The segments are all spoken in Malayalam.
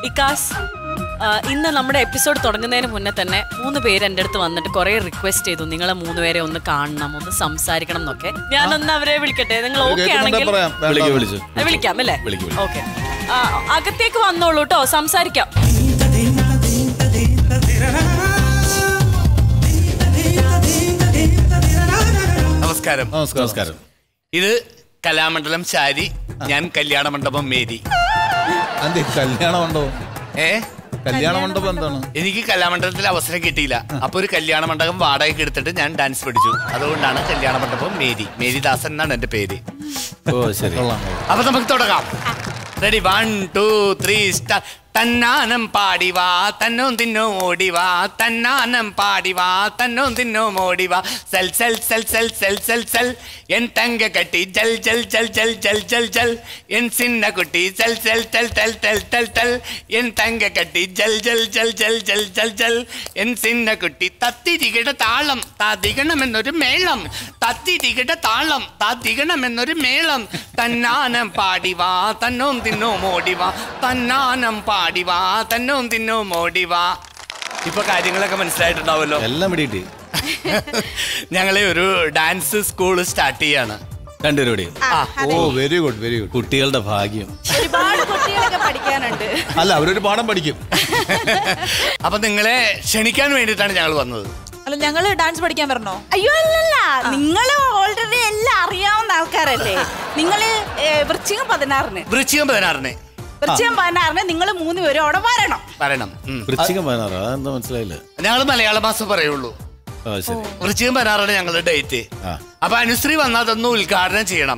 ഇക്കാസ് ആ, ഇന്ന് നമ്മുടെ എപ്പിസോഡ് തുടങ്ങുന്നതിന് മുന്നേ തന്നെ മൂന്ന് പേര് എൻ്റെ അടുത്ത് വന്നിട്ട് കുറെ റിക്വസ്റ്റ് ചെയ്തു നിങ്ങളെ മൂന്ന് പേരെ ഒന്ന് കാണണം ഒന്ന് സംസാരിക്കണം എന്നൊക്കെ ഞാനൊന്ന് അവരെ വിളിക്കട്ടെ നിങ്ങൾ ഓക്കെ കേൾക്കുന്നുണ്ടെ ആണെങ്കിൽ പറയാം വേണ്ട. വിളിക്കൂ വിളിച്ചു ആ, വിളിക്കാം അല്ലേ വിളിക്ക്, വിളിക്ക്. ഓക്കെ അകത്തേക്ക് വന്നോളൂ കേട്ടോ സംസാരിക്കാം നമസ്കാരം നമസ്കാരം നമസ്കാരം ഇത് കലാമണ്ഡലം ശാരി ഞാൻ കല്യാണ മണ്ഡപം മേരി അതെ കല്യാണം ഉണ്ടോ ഏ കല്യാണ മണ്ഡപം എന്താണ് എനിക്ക് കലാമണ്ഡലത്തിൽ അവസരം കിട്ടിയില്ല അപ്പൊ ഒരു കല്യാണ മണ്ഡപം വാടകയ്ക്ക് എടുത്തിട്ട് ഞാൻ ഡാൻസ് പഠിച്ചു അതുകൊണ്ടാണ് കല്യാണ മണ്ഡപം മേരി മേരിദാസൻ എന്നാണ് എന്റെ പേര് ഓ ശരി കൊള്ളാം അപ്പൊ നമുക്ക് തുടങ്ങാം ready one two three start തന്നാനം പാടിവാ തന്നോ തിന്നോ ഓടിവാ തന്നാനം പാടിവാ തന്നോ തിന്നോ ഓടിവാ സെൽ സെൽ സെൽ സെൽ സെൽ സെൽ സെൽ എൻ തങ്ക കട്ടി ജൽ ജൽ ജൽ ജൽ ജൽ ജൽ ജൽ എൻ സിന്ന കുട്ടി സെൽ സെൽ ടെൽ ടെൽ ടെൽ ടെൽ ടെൽ എൻ തങ്ക കട്ടി ജൽ ജൽ ജൽ ജൽ ജൽ ജൽ ജൽ എൻ സിന്ന കുട്ടി തത്തിരികിട താളം താതികണമെന്നൊരു മേളം തത്തിരികിട താളം താതികണമെന്നൊരു മേളം തന്നാനം പാടിവാ തന്നോം തിന്നോം ഓടിവാ തന്നാനം പാടിവാ തന്നോം തിന്നോം ഓടിവാ ഇപ്പൊ കാര്യങ്ങളൊക്കെ മനസ്സിലായിട്ടുണ്ടാവല്ലോ എല്ലാം പിടിയിട്ട് ഞങ്ങളെ ഒരു ഡാൻസ് സ്കൂൾ സ്റ്റാർട്ട് ചെയ്യാണ് രണ്ടുപേരും ആ ഓ വെരി ഗുഡ് വെരി ഗുഡ് കുട്ടികളുടെ ഭാഗ്യം ഒരുപാട് കുട്ടികളൊക്കെ പഠിക്കാനുണ്ട് അല്ല അവരൊരു പാഠം പഠിക്കും അപ്പൊ നിങ്ങളെ ക്ഷണിക്കാൻ വേണ്ടിയിട്ടാണ് ഞങ്ങൾ വന്നത് അല്ല ഞങ്ങള് ഡാൻസ് പഠിക്കാൻ വരണോ അയ്യോ അല്ലല്ല നിങ്ങൾ ഓൾറെഡി എല്ലാം അറിയാവുന്ന ആൾക്കാരല്ലേ നിങ്ങള് ഏ, വൃശ്ചികം പതിനാറിന് വൃശ്ചികം പതിനാറിന് വൃശ്ചികം പതിനാറിന് നിങ്ങൾ മൂന്ന് പേരും അവിടെ വരണം വരണം ഉം. വൃശ്ചികം പതിനാറ് അതെന്താ മനസ്സിലായില്ല ഞങ്ങൾ മലയാള മാസം പറയുള്ളൂ ആ ശരി വൃശ്ചികം പതിനാറാണ് ഞങ്ങളുടെ ഡേറ്റ് ആ. അപ്പൊ അനുശ്രീ വന്നാൽ അതൊന്ന് ഉദ്ഘാടനം ചെയ്യണം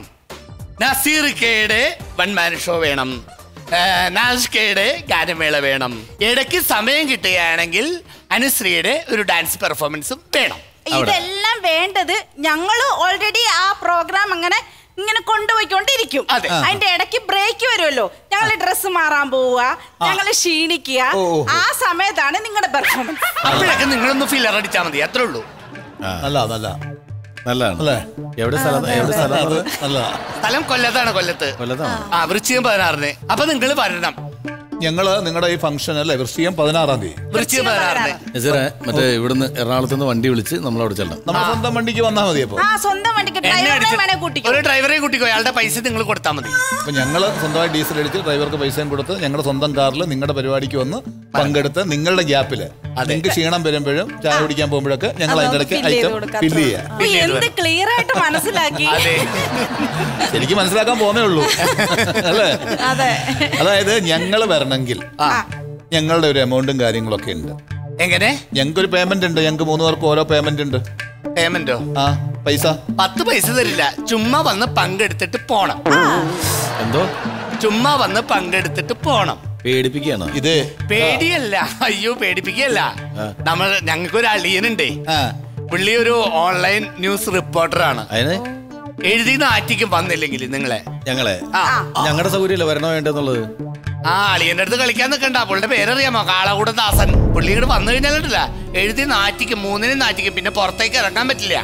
നസീർ കെയുടെ വൺ മാൻ ഷോ വേണം ഏ, നാസ് കെയുടെ ഗാനമേള വേണം ഇടയ്ക്ക് സമയം കിട്ടുകയാണെങ്കിൽ അനുശ്രീയുടെ ഒരു ഡാൻസ് പെർഫോമൻസും വേണം ഇതെല്ലാം വേണ്ടത് ഞങ്ങൾ ഓൾറെഡി ആ പ്രോഗ്രാം അങ്ങനെ ഇങ്ങനെ കൊണ്ടുപോയിക്കൊണ്ടിരിക്കും അതെ. അതിന്റെ ഇടയ്ക്ക് ബ്രേക്ക് വരുമല്ലോ ഞങ്ങൾ ഡ്രസ്സ് മാറാൻ പോവുക ഞങ്ങൾ ക്ഷീണിക്കുക ഓ, ഓ, ഓ. ആ സമയത്താണ് നിങ്ങളുടെ പെർഫോമൻസ് അപ്പോഴൊക്കെ നിങ്ങളൊന്ന് ഫില്ലർ അടിച്ചാൽ മതി അത്രേ ഉള്ളൂ നല്ല നല്ല നല്ലതാണ് അല്ലേ? എവിടെ സ്ഥലം എവിടെ സ്ഥലം അത് നല്ല സ്ഥലം കൊല്ലത്താണ് കൊല്ലത്ത് കൊല്ലത്താണ് ആ വൃശ്ചികം പതിനാറിന് അപ്പൊ നിങ്ങൾ വരണം ഞങ്ങള് നിങ്ങളുടെ ഈ ഫംഗ്ഷൻ അല്ലേ വൃശ്ചികം പതിനാറാം തീയതി വൃശ്ചികം പതിനാറിന് നസീറെ മറ്റേ ഇവിടുന്ന് എറണാകുളത്ത് നിന്ന് വണ്ടി വിളിച്ച് നമ്മളവിടെ ചെല്ലണം നമ്മുടെ സ്വന്തം വണ്ടിക്ക് വന്നാൽ മതി അപ്പൊ ആ സ്വന്തം വണ്ടിക്ക് എന്നെ ഡ്രൈവറെ അടിച്ച് വേണേ കൂട്ടിക്കോ ഒരു ഡ്രൈവറെ കൂട്ടിക്കോ അയാളുടെ പൈസ നിങ്ങൾ കൊടുത്താൽ മതി അപ്പൊ ഞങ്ങള് സ്വന്തമായി ഡീസൽ അടിച്ച് ഡ്രൈവർക്ക് പൈസയും കൊടുത്ത് ഞങ്ങളുടെ സ്വന്തം കാറിൽ നിങ്ങളുടെ പരിപാടിക്ക് വന്ന് പങ്കെടുത്ത് നിങ്ങളുടെ ഗ്യാപ്പില് നിങ്ങൾക്ക് ക്ഷീണം വരുമ്പോഴും ചായ കുടിക്കാൻ പോകുമ്പോഴൊക്കെ ഞങ്ങൾ അതിന്റെ ഇടയ്ക്ക് fill ചെയ്ത് ഐറ്റം കൊടുക്കാം. ഫില്ല് ചെയ്യാം അപ്പൊ എന്ത് ക്ലിയർ ആയിട്ട് മനസ്സിലാക്കി അതെ ശരിക്കും മനസ്സിലാക്കാൻ പോന്നേ ഉള്ളൂ അല്ലേ അതെ അതായത് ഞങ്ങൾ വരണമെങ്കിൽ ഞങ്ങളുടെ ഒരു എമൗണ്ടും കാര്യങ്ങളൊക്കെ ഉണ്ട് എങ്ങനെ ഞങ്ങൾക്ക് ഒരു പേയ്മെന്റ് ഉണ്ട് ഞങ്ങൾക്ക് മൂന്ന് പേർക്ക് ഓരോ പേയ്മെന്റ് ഉണ്ട് പേയ്മെന്റോ ആ പൈസ പത്ത് പൈസ തരില്ല ചുമ്മാ വന്ന് പങ്കെടുത്തിട്ട് പോണം എന്തോ ചുമ്മാ വന്ന് പങ്കെടുത്തിട്ട് പോണം പേടിപ്പിക്കുകയാണോ ഇത് പേടിയല്ല അയ്യോ പേടിപ്പിക്കല്ല നമ്മൾ ഞങ്ങൾക്ക് ഒരു അളിയനുണ്ടേ ആ പുള്ളി ഒരു ഓൺലൈൻ ന്യൂസ് റിപ്പോർട്ടറാണ് അതിന് എഴുതി നാറ്റിക്കും വന്നില്ലെങ്കിൽ നിങ്ങളെ ഞങ്ങളെ ആ ഞങ്ങളുടെ സൗകര്യമല്ലേ വരണോ വേണ്ടെന്നുള്ളത് ആ അളിയന്റെ അടുത്ത് കളിക്കാൻ നിൽക്കണ്ട പുള്ളിയുടെ പേരറിയാമോ കാളകൂട ദാസൻ പുള്ളി ഇങ്ങോട്ട് വന്നു കഴിഞ്ഞാലിട്ടില്ല എഴുതി നാറ്റിക്കും മൂന്നിനും നാറ്റിക്കും പിന്നെ പുറത്തേക്ക് ഇറങ്ങാൻ പറ്റില്ല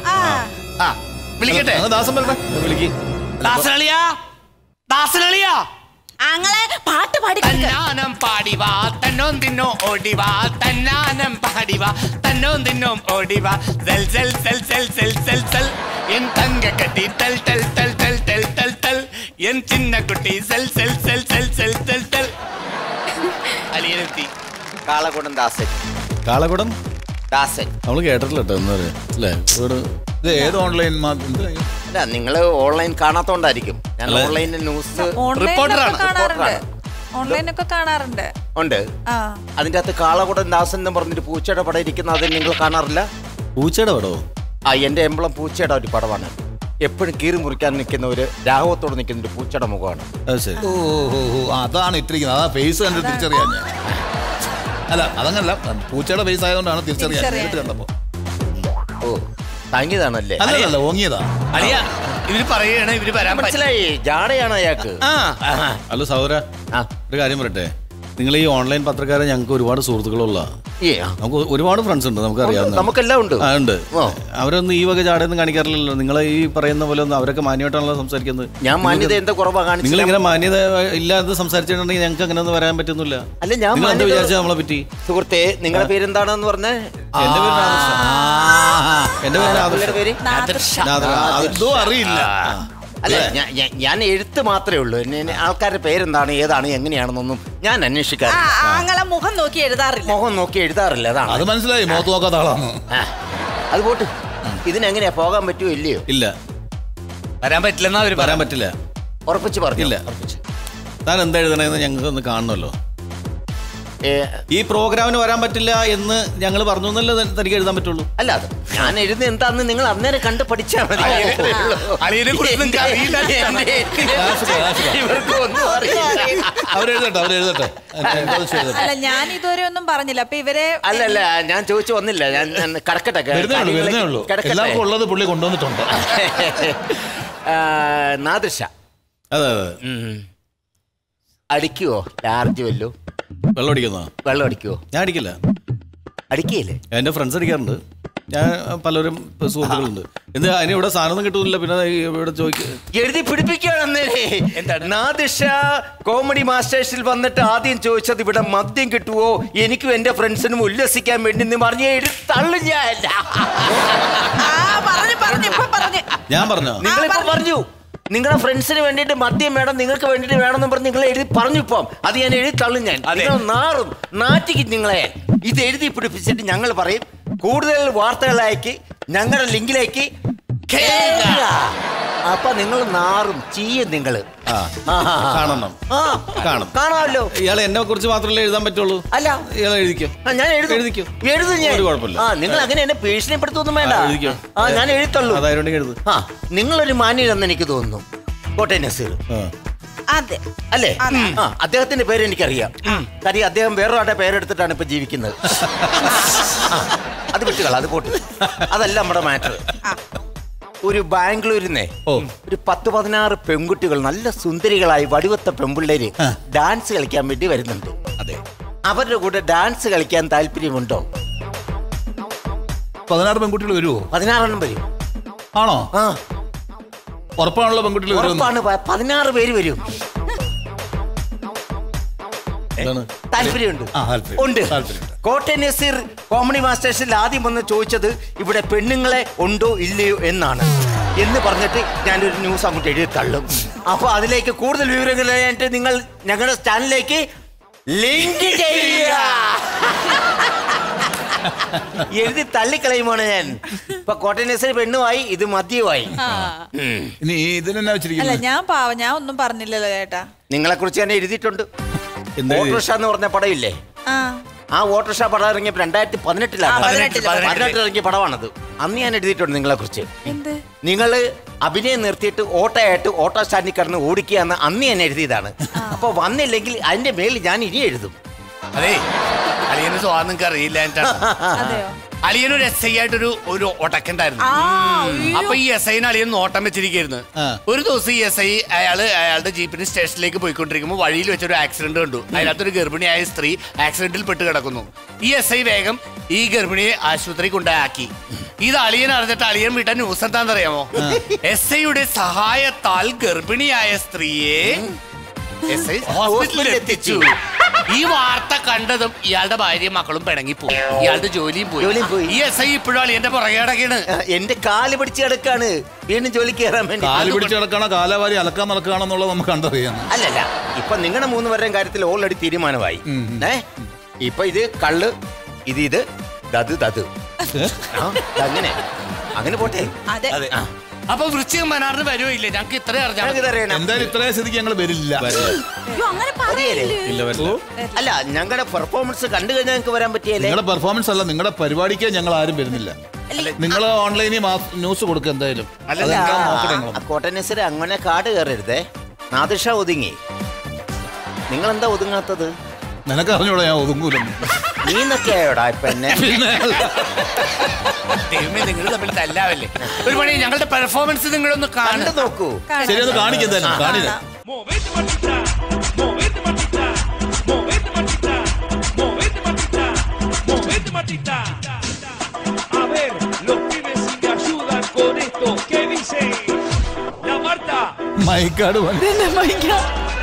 ആ വിളിക്കട്ടെ അങ്ങ് ദാസം വരട്ടെ വിളിക്ക് ദാസനളിയാ ദാസനളിയാ അങ്ങളെ പാട്ട് പാടി തന്നാനം പാടിവാ തന്നോം തിന്നോ ഓടിവാ തന്നാനം പാടിവാ തന്നോം തിന്നോം ഓടിവാ സെൽ സെൽ സെൽ സെൽ സെൽ സെൽ സെൽ എൻ തങ്ക കട്ടി ടെൽ ടെൽ ടെൽ ടെൽ ടെൽ ടെൽ ടെൽ എൻ ചിന്ന കുട്ടി സെൽ സെൽ സെൽ സെൽ സെൽ സെൽ ടെൽ അലിയനെത്തി കാളകുടം ദാസൻ കാളകുടം ദാസൻ നമ്മൾ കേട്ടിട്ടില്ല കേട്ടോ എന്ന് പറയാം അല്ലേ ഇവിടെ ഇത് ഏത് ഓൺലൈൻ മാധ്യമം അല്ല നിങ്ങൾ ഓൺലൈൻ കാണാത്തോണ്ടായിരിക്കും ഞാൻ അല്ല. ഓൺലൈനിൽ ന്യൂസ് റിപ്പോർട്ടറാണ്, ഓൺലൈനൊക്കെ കാണാറുണ്ട് റിപ്പോർട്ടറാണ്. ഓൺലൈനൊക്കെ കാണാറുണ്ട് ഉണ്ട് ആ അതിന്റെ അകത്ത് കാളകുടം ദാസൻ എന്ന് പറഞ്ഞൊരു പൂച്ചയുടെ പടം ഇരിക്കുന്ന അത് നിങ്ങൾ കാണാറില്ല പൂച്ചയുടെ പടവോ ആ എന്റെ എംബ്ലം പൂച്ചയുടെ ഒരു പടമാണ് എപ്പോഴും കീറി മുറിക്കാൻ നിൽക്കുന്ന ഒരു രാഘവത്തോട് നിൽക്കുന്ന ഒരു പൂച്ചയുടെ മുഖമാണ് അത് ശരി ഓ ഓ ഓ അതാണ് ഇട്ടിരിക്കുന്നത് അതാ ഫേസ് കണ്ട് തിരിച്ചറിയാൻ ഞാൻ അല്ല അതങ്ങനല്ല പൂച്ചയുടെ ഫേസ് ആയതുകൊണ്ടാണ് തിരിച്ചറിയാൻ തിരിച്ചറിയാൻ. നേരിട്ട് കണ്ടപ്പോ ഓ താങ്ങിയതാണല്ലേ അല്ലല്ല ഓങ്ങിയതാ അലിയ ഇവര് പറയുകയാണ് ഇവര് വരാൻ പറ്റില്ല മനസ്സിലായി ജാടയാണ് അയാൾക്ക് ആ ആഹാ. ഹലോ സൗര ആ. ഒരു കാര്യം പറയട്ടെ നിങ്ങൾ ഈ ഓൺലൈൻ പത്രക്കാരെ ഞങ്ങൾക്ക് ഒരുപാട് സുഹൃത്തുക്കളുള്ള ഏ, നമുക്ക് ഒരുപാട് ഫ്രണ്ട്സ് ഉണ്ട് നമുക്ക് അറിയാവുന്ന നമുക്കെല്ലാം ഉണ്ട് ആ ഉണ്ട് ഓ. അവരൊന്നും ഈ വക ചാടയൊന്നും കാണിക്കാറില്ലല്ലോ നിങ്ങൾ ഈ പറയുന്ന പോലെ ഒന്നും അവരൊക്കെ മാന്യമായിട്ടാണല്ലോ സംസാരിക്കുന്നത് ഞാൻ മാന്യത എന്താ കുറവാ നിങ്ങൾ കാണിച്ചില്ല ഇങ്ങനെ മാന്യത ഇല്ലാതെ സംസാരിച്ചിട്ടുണ്ടെങ്കിൽ ഞങ്ങൾക്ക് അങ്ങനെ ഒന്നും വരാൻ പറ്റുന്നില്ല അല്ല, ഞാൻ നിങ്ങൾ എന്താ മാന്യത- വിചാരിച്ചത് നമ്മളെ പറ്റി സുഹൃത്തെ നിങ്ങളുടെ പേരെന്താണെന്ന് പറഞ്ഞേ എന്റെ പേര് രാമകൃഷ്ണൻ. എന്റെ പേര് നിങ്ങളുടെ രാമകൃഷ്ണൻ. പേര് രാധ- രാധ- അതും അറിയില്ല അല്ല ഞാൻ- ഞാൻ- ഞാൻ എഴുത്ത് മാത്രമേ ഉള്ളൂ എന്നെ എന്നെ ആൾക്കാരുടെ പേരെന്താണ് ഏതാണ് എങ്ങനെയാണെന്നൊന്നും ഞാൻ ആ അന്വേഷിക്കാറ് ആങ്ങളെ മുഖം നോക്കി എഴുതാറില്ല മുഖം നോക്കി എഴുതാറില്ല അത് അതാണ് മനസ്സിലായി മുഖത്ത് നോക്കാത്ത ആളാണ് ആ, അത് പോട്ട് ഇതിനെങ്ങനെയാ പോകാൻ പറ്റുമോ ഇല്ലയോ ഇല്ല വരാൻ പറ്റില്ലെന്നാ അവര് വരാൻ പറ്റില്ല ഉറപ്പിച്ച് പറഞ്ഞു ഇല്ല. താൻ എന്താ എഴുതണേന്ന് ഞങ്ങൾക്ക് ഒന്ന് കാണണമല്ലോ ഏ, ഈ പ്രോഗ്രാമിന് വരാൻ പറ്റില്ല എന്ന് ഞങ്ങൾ പറഞ്ഞു എന്നല്ലേ ത- തനിക്ക് എഴുതാൻ പറ്റുള്ളൂ അല്ല അത് ഞാൻ എഴുതുന്ന എന്താന്ന് നിങ്ങൾ അന്നേരം കണ്ട് പഠിച്ചാൽ മതി അളിയനെ കുറിച്ച് നിങ്ങൾക്ക് അറിയില്ല. എന്റെ- എന്റെ- ഇവർക്ക് ഒന്നും അറിയില്ല അവരെഴുതട്ടെ അവരെഴുതട്ടെ എന്താ എഴുതട്ടെ അല്ല ഞാൻ ഇതുവരെ ഒന്നും പറഞ്ഞില്ല അപ്പൊ ഇവരെ അല്ലല്ല ഞാൻ ചോദിച്ചു വന്നില്ല ഞാൻ ഞാൻ കിടക്കട്ടെ വരുന്നേ ഉള്ളൂ വരുന്നേ ഉള്ളൂ കിടക്കട്ടെ എല്ലാവർക്കും ഉള്ളത് പുള്ളി കൊണ്ടുവന്നിട്ടുണ്ട് ആ, നാദൃശ അതെ അതെ ഉം. അടിക്കുവോ ചാർജ് വല്ലോ വെള്ളം അടിക്കുന്നോ വെള്ളം അടിക്കുവോ ഞാൻ അടിക്കില്ല അടിക്കുകയില്ലേ എൻ്റെ ഫ്രണ്ട്സ് അടിക്കാറുണ്ട് ഞാൻ പലരും ഇപ്പൊ സുഹൃത്തുക്കളുണ്ട് എന്ത് അതിന് ഇവിടെ സാധനം കിട്ടുന്നില്ല പിന്നെ ഈ ഇവിടെ ചോദിക്കുക എഴുതി പിടിപ്പിക്കുകയാണെന്നേ എന്താണ് നാദിഷ കോമഡി മാസ്റ്റേഴ്സിൽ വന്നിട്ട് ആദ്യം ചോദിച്ചത് ഇവിടെ മദ്യം കിട്ടുവോ എനിക്കും എന്റെ ഫ്രണ്ട്സിനും ഉല്ലസിക്കാൻ വേണ്ടി എന്ന് പറഞ്ഞ് എഴുതി തള്ളു ഞാൻ ആ പറഞ്ഞു പറഞ്ഞു ഇപ്പൊ പറഞ്ഞു ഞാൻ പറഞ്ഞോ നിങ്ങളിപ്പോ പറഞ്ഞു നിങ്ങളുടെ ഫ്രണ്ട്സിന് വേണ്ടിയിട്ട് മദ്യം വേണം നിങ്ങൾക്ക് വേണ്ടിയിട്ട് വേണമെന്ന് പറഞ്ഞ് നിങ്ങൾ എഴുതി പറഞ്ഞു ഇപ്പം അത് ഞാൻ എഴുതി തള്ളും ഞാൻ നിങ്ങൾ നാറും നാറ്റിക്കും നിങ്ങളെ ഇത് എഴുതി പിടിപ്പിച്ചിട്ട് ഞങ്ങൾ പറയും കൂടുതൽ വാർത്തകളാക്കി ഞങ്ങളുടെ ലിങ്കിലേക്ക് കേറുക. അപ്പൊ നിങ്ങൾ നാറും ചെയ്യും നിങ്ങൾ ആ കാണണം കാണും. കാണാമല്ലോ ഇയാൾ എന്നെ കുറിച്ച് മാത്രമല്ലേ എഴുതാൻ പറ്റുള്ളൂ അല്ല ഇയാൾ എഴുതിക്കോ ആ, ഞാൻ എഴുതും എഴുതിക്കോ. എഴുതും ഞാൻ ഒരു കുഴപ്പമില്ല. ആ നിങ്ങൾ അങ്ങനെ എന്നെ ഭീഷണിപ്പെടുത്തൊന്നും വേണ്ട ആ, എഴുതിക്കോ. ആ ഞാൻ എഴുത്തള്ളൂ അതായത് എഴുത് ആ നിങ്ങളൊരു മാന്യരെന്ന് എനിക്ക് തോന്നുന്നു കോട്ടയം നസീർ ആ. അതെ അല്ലേ ആ അദ്ദേഹത്തിന്റെ പേര് എനിക്കറിയാം കാര്യം അദ്ദേഹം വേറൊരാളുടെ പേരെടുത്തിട്ടാണ് ഇപ്പൊ ജീവിക്കുന്നത് ആ, അത് വിട്ടുകള അത് പോട്ട് അതല്ല നമ്മുടെ മാറ്റർ ഒരു ബാംഗ്ലൂരിന്നേ ഓ. ഒരു പത്ത് പതിനാറ് പെൺകുട്ടികൾ നല്ല സുന്ദരികളായി വടിവത്ത പെൺപിള്ളേര് ഡാൻസ് കളിക്കാൻ വേണ്ടി വരുന്നുണ്ട് അതെ അവരുടെ കൂടെ ഡാൻസ് കളിക്കാൻ താല്പര്യമുണ്ടോ പതിനാറ് പെൺകുട്ടികൾ വരുമോ പതിനാറെണ്ണം വരും ആണോ ആ ഉറപ്പാണല്ലോ പെൺകുട്ടികൾ വരുമെന്ന് ഉറപ്പാണ് പ- പതിനാറ് പേര് വരും എന്താണ് താല്പര്യമുണ്ട് ആ, താല്പര്യം. ഉണ്ട് താല്പര്യമുണ്ട്. കോട്ടയം നസീർ കോമഡി മാസ്റ്റേഴ്സിൽ ആദ്യം വന്ന് ചോദിച്ചത് ഇവിടെ പെണ്ണുങ്ങളെ ഉണ്ടോ ഇല്ലയോ എന്നാണ് എന്ന് പറഞ്ഞിട്ട് ഞാനൊരു ന്യൂസ് അങ്ങോട്ട് എഴുതി തള്ളും അപ്പൊ അതിലേക്ക് കൂടുതൽ വിവരങ്ങളായിട്ട് നിങ്ങൾ ഞങ്ങളുടെ ചാനലിലേക്ക് ലിങ്ക് ചെയ്യുക എഴുതി തള്ളിക്കളയുമാണ് ഞാൻ ഇപ്പൊ കോട്ടയം നസീർ പെണ്ണുമായി ഇത് മദ്യമായി ഇനി ഇതിനെന്നാ അല്ല വെച്ചിരിക്കുന്നത് ഞാൻ പാവം ഞാൻ ഒന്നും പറഞ്ഞില്ലല്ലോ ചേട്ടാ നിങ്ങളെ കുറിച്ച് ഞാൻ എഴുതിയിട്ടുണ്ട് എന്താ എഴുതി? ഓട്ടോറിക്ഷ എന്ന് പറഞ്ഞ പടമില്ലേ ആ ആ ഓട്ടോറിക്ഷ പടം ഇറങ്ങിയപ്പോൾ രണ്ടായിരത്തി പതിനെട്ടിലാണ് ആ, പതിനെട്ടില്, പതിനെട്ടിൽ ഇറങ്ങിയ പടമാണത് അന്ന് ഞാൻ എഴുതിയിട്ടുണ്ട് നിങ്ങളെ കുറിച്ച് എന്ത് നിങ്ങൾ അഭിനയം നിർത്തിയിട്ട് ഓട്ടോയായിട്ട് ഓട്ടോ സ്റ്റാൻഡിൽ കിടന്ന് ഓടിക്കുക എന്ന് അന്ന് ഞാൻ എഴുതിയതാണ് അപ്പൊ വന്നില്ലെങ്കിൽ അതിന്റെ മേലിൽ ഞാൻ ഇനി എഴുതും അതെ അളിയന് സ്വാദം നിങ്ങൾക്ക് അറിയില്ല എന്നിട്ടാണ് അതെയോ അളിയനൊരു എസ് ഐ ആയിട്ടൊരു ഒരു ഒടക്കുണ്ടായിരുന്നു അപ്പൊ ഈ എസ് ഐന് അളിയൻ നോട്ടം വെച്ചിരിക്കുന്നു ആ. ഒരു ദിവസം ഈ എസ് ഐ അയാള് അയാളുടെ ജീപ്പിന് സ്റ്റേഷനിലേക്ക് പോയിക്കൊണ്ടിരിക്കുമ്പോൾ വഴിയിൽ വെച്ചൊരു ആക്സിഡന്റ് കണ്ടു അതിനകത്തൊരു ഗർഭിണിയായ സ്ത്രീ ആക്സിഡന്റിൽ പെട്ട് കിടക്കുന്നു ഈ എസ് ഐ വേഗം ഈ ഗർഭിണിയെ ആശുപത്രി കൊണ്ടാക്കി ഇത് അളിയൻ അറിഞ്ഞിട്ട് അളിയൻ വിട്ട ന്യൂസ് എന്താണെന്നറിയാമോ എസ് ഐയുടെ സഹായത്താൽ ഗർഭിണിയായ സ്ത്രീയെ എസ് ഐ ഹോസ്പിറ്റലിൽ എത്തിച്ചു ഈ വാർത്ത കണ്ടതും ഇയാളുടെ ഭാര്യയും മക്കളും പിണങ്ങിപ്പോയി ഇയാളുടെ ജോലിയും ജോലിയും പോയി പോയി. ഈ എസ് ഐ ഇപ്പോഴും അളിയന്റെ പുറകെ കിടക്കാണ് എന്റെ കാല് പിടിച്ച് കിടക്കാണ് വീണ്ടും ജോലിക്ക് കയറാൻ വേണ്ടി കാല് പിടിച്ച് കിടക്കണോ കാലവാരി അലക്കാൻ നടക്കുകയാണെന്നുള്ളത് നമുക്ക് കണ്ടറിയാം അല്ലല്ല ഇപ്പൊ നിങ്ങളുടെ മൂന്ന് പേരുടെയും കാര്യത്തിൽ ഓൾറെഡി തീരുമാനമായി ഏ ഇപ്പൊ ഇത് കള്ള് ഇത് ഇത് ദത് ദത് ആ, അങ്ങനെ അങ്ങനെ പോട്ടെ അതെ അതെ ആ. അപ്പൊ വൃശ്ചികം മനാറിന് വരുമോ ഇല്ലേ ഞങ്ങൾക്ക് ഇത്ര അറിഞ്ഞാൽ ഞങ്ങൾക്ക് ഇതറിയണം. എന്തായാലും ഇത്രയും സ്ഥിതിക്ക് ഞങ്ങൾ വരില്ല അയ്യോ അങ്ങനെ അറിയല്ലേ? പറയല്ലേ ഇല്ല വരില്ല അല്ല ഞങ്ങളുടെ പെർഫോമൻസ് കണ്ടു കഴിഞ്ഞാൽ ഞങ്ങൾക്ക് വരാൻ പറ്റിയല്ലേ നിങ്ങളുടെ പെർഫോമൻസ് അല്ല നിങ്ങളുടെ പരിപാടിക്ക് ഞങ്ങൾ ആരും വരുന്നില്ല നിങ്ങൾ ഓൺലൈനിൽ ന്യൂസ് കൊടുക്കുക എന്തായാലും അതെന്താന്ന് നോക്കട്ടെ ഞങ്ങൾ കോട്ടനസർ അങ്ങനെ കാട് കയറരുതേ നാദിഷ ഒതുങ്ങി നിങ്ങൾ എന്താ ഒതുങ്ങാത്തത് നിനക്ക് അറിഞ്ഞൂടാ ഞാൻ ഒതുങ്ങൂലെന്ന് നീ എന്നൊക്കെയായോടാ ഇപ്പൊ എന്നെ ദൈവമേ നിങ്ങൾ തമ്മിൽ തല്ലാവല്ലേ ഒരു പണി ഞങ്ങളുടെ പെർഫോമൻസ് നിങ്ങളൊന്ന് കണ്ടു കാണുന്നു നോക്കൂ ശരി ഒന്ന് കാണിക്കുക എന്തായാലും കാണില്ല കാണാം. Movete machita, movete machita, movete machita. മൈക്കാട് പണി ഇതെന്നെ മൈക്കാ.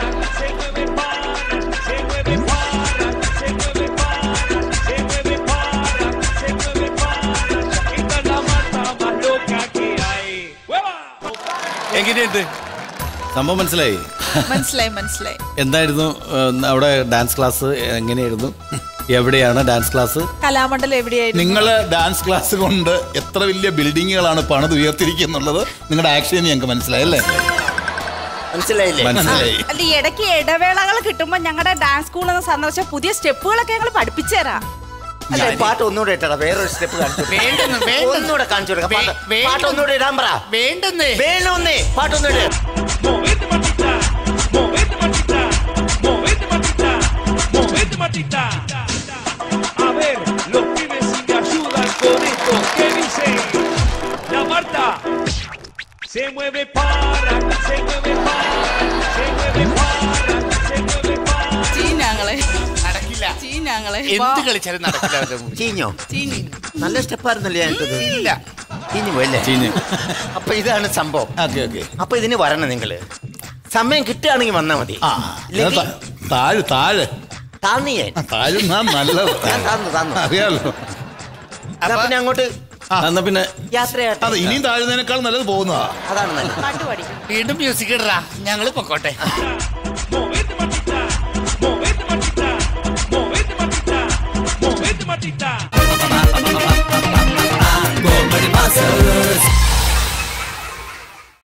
എങ്ങനെയുണ്ട് സംഭവം മനസ്സിലായി മനസ്സിലായി മനസ്സിലായി എന്തായിരുന്നു ഏഹ്, അവിടെ ഡാൻസ് ക്ലാസ് എങ്ങനെയായിരുന്നു എവിടെയാണ് ഡാൻസ് ക്ലാസ് കലാമണ്ഡലം എവിടെയായിരുന്നു നിങ്ങള് ഡാൻസ് ക്ലാസ് കൊണ്ട് എത്ര വലിയ ബിൽഡിങ്ങുകളാണ് പണിത് ഉയർത്തിരിക്കുന്നുള്ളത് നിങ്ങളുടെ ആക്ഷൻ ഞങ്ങൾക്ക് മനസ്സിലായി അല്ലേ മനസ്സിലായില്ലേ മനസ്സിലായി അല്ല ഈ ഇടയ്ക്ക് ഇടവേളകൾ കിട്ടുമ്പോ ഞങ്ങളുടെ ഡാൻസ് സ്കൂളിൽ നിന്ന് സന്ദർശിച്ച പുതിയ സ്റ്റെപ്പുകളൊക്കെ ഞങ്ങൾ പഠിപ്പിച്ചു തരാം അല്ല, പാട്ട് ഒന്നുകൂടെ ഇട്ടടാ വേറൊരു സ്റ്റെപ്പ് കാണിച്ചു കൊടുക്ക്. വേണ്ടെന്ന്, വേണ്ടെന്ന്. ഒന്നുകൂടെ കാണിച്ചു കൊടുക്കാം വേ- പാട്ട് വേണ്ടെന്ന്. പാട്ട് ഒന്നുകൂടെ ഇടാൻ പറ വേണ്ടെന്നേ വേണമെന്നേ പാട്ടൊന്നുകൂടെ Movete matita, movete matita, movete matita, movete matita. A ver, los pibes si me ayudan con esto, ¿qué dicen? La Marta se mueve para, se mueve para, se mueve para, se mueve para. ചീഞ്ഞാങ്ങളെ നടക്കില്ല ചീഞ്ഞാങ്ങളെ എന്ത് കളിച്ചാലും നടക്കില്ല അവരുടെ മുമ്പിൽ. ചീഞ്ഞോ ചീഞ്ഞി നല്ല സ്റ്റെപ്പായിരുന്നല്ലേ ഞാൻ ഇട്ടത് ഇല്ല ചീഞ്ഞു പോയല്ലേ ചീഞ്ഞ് അപ്പൊ ഇതാണ് സംഭവം ഓക്കെ ഓക്കെ അപ്പൊ ഇതിന് വരണം നിങ്ങള് സമയം കിട്ടുകയാണെങ്കിൽ വന്നാ മതി ആ ഇല്ലെങ്കിൽ താ- താഴ് താഴ് താന്ന് ഞാൻ ആ, താഴുന്നാ നല്ലത് ഞാൻ താന്നു താന്നു അറിയാലോ എന്നാ പിന്നെ അങ്ങോട്ട് എന്നാ പിന്നെ യാത്രയാട്ടെ അത് ഇനിയും താഴുന്നതിനേക്കാൾ നല്ലത് പോകുന്നതാ അതാണ് നല്ലത് പാട്ട് പഠിക്കും വീണ്ടും മ്യൂസിക് ഇടറാ ഞങ്ങള് പൊക്കോട്ടെ